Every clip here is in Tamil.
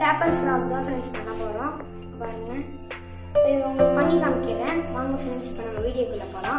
பேப்பர் ஃப்ராக் தான் ஃப்ரெண்ட்ஸ் பண்ண போகிறோம் பாருங்க இது உங்களுக்கு பண்ணி காமிக்கிறேன் வாங்க ஃப்ரெண்ட்ஸ் இப்போ நம்ம வீடியோக்குள்ளே போகலாம்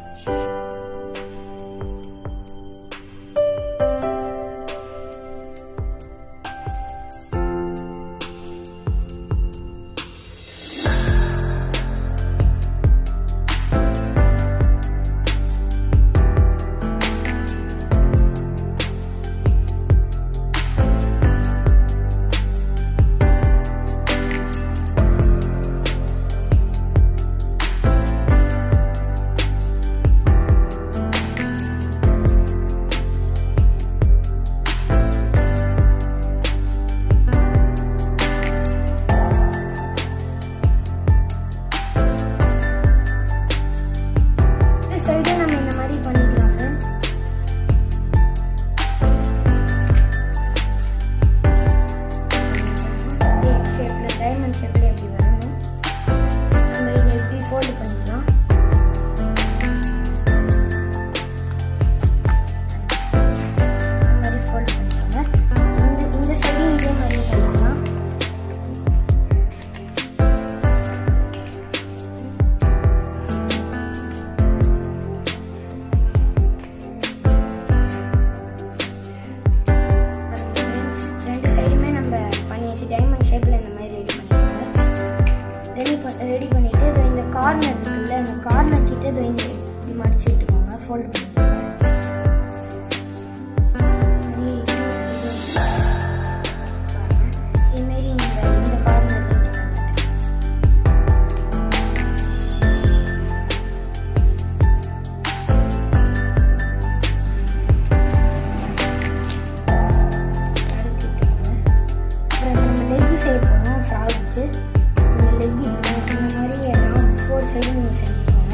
சைடு நம்ம இந்த மாதிரி பண்ணிக்கலாம் ஃப்ரெண்ட்ஸ் ஷேப்பில் டைமண்ட் ஷேப்பில் எப்படி வரணும் நம்ம இதை எப்படி ஃபோல்டு பண்ணிக்கலாம் இந்த மாதிரி ஃபோல்டு பண்ணிக்கோங்க இந்த இந்த சைடும் இதே மாதிரி பண்ணிக்கலாம் ரெண்டு சைடுமே நம்ம பண்ணியாச்சு டைமண்ட் ஷேப்பில் இந்த மாதிரி ரெடி பண்ணிக்கோங்க ரெடி பண்ண ரெடி பண்ணிவிட்டு இதோ இந்த கார்னர் இருக்குல்ல அந்த கார்னர் கிட்ட இதோ இந்த இப்படி மடிச்சு விட்டுக்கோங்க ஃபோல்ட் பண்ணிக்கோங்க இதுமாரி இந்த இந்த கார்னர் அப்புறம் நம்ம லெக் செய்ய போகிறோம் ஃப்ராக்கு இந்த லெக் இந்த மாதிரி எல்லாம் ஃபோர் சைடு நீங்கள் செஞ்சுக்கோங்க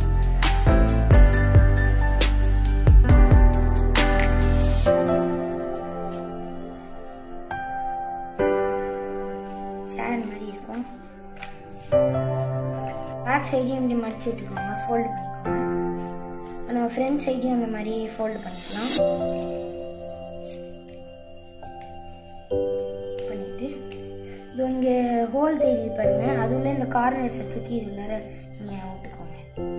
சேர் மாதிரி இருக்கும் பேக் சைடையும் இப்படி மடிச்சு விட்டுக்கோங்க ஃபோல்டு பண்ணிக்கோங்க நம்ம ஃப்ரண்ட் சைடையும் அந்த மாதிரி ஃபோல்டு பண்ணிக்கலாம் பண்ணிட்டு இதோ இங்கே ஹோல் தெரியுது பாருங்க அது உள்ள இந்த கார்னர்ஸை தூக்கி இது உள்ளார நீங்கள் விட்டுக்கோங்க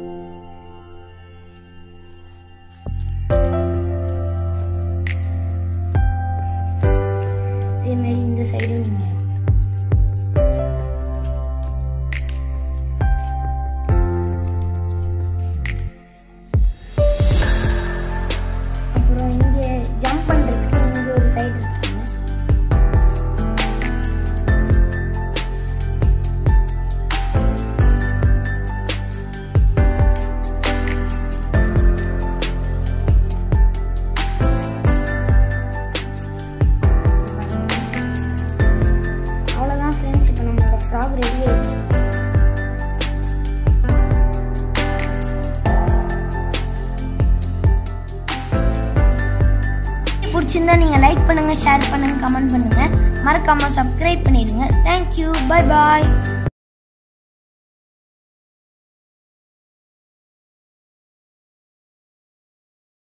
இதே மாதிரி இந்த சைடும் நீங்கள் அப்புறம் இங்கே ஜம்ப் பண்ணுறதுக்கு இங்கே ஒரு சைடு இருக்குங்க அவ்வளோதான் ஃப்ரெண்ட்ஸ் இப்போ நம்மளோட ஃப்ராக் ரெடி ஆயிடுச்சு பிடிச்சிருந்தா நீங்கள் லைக் பண்ணுங்கள் ஷேர் பண்ணுங்கள் கமெண்ட் பண்ணுங்கள் மறக்காமல் சப்ஸ்கிரைப் பண்ணிடுங்க தேங்க்யூ பை பாய்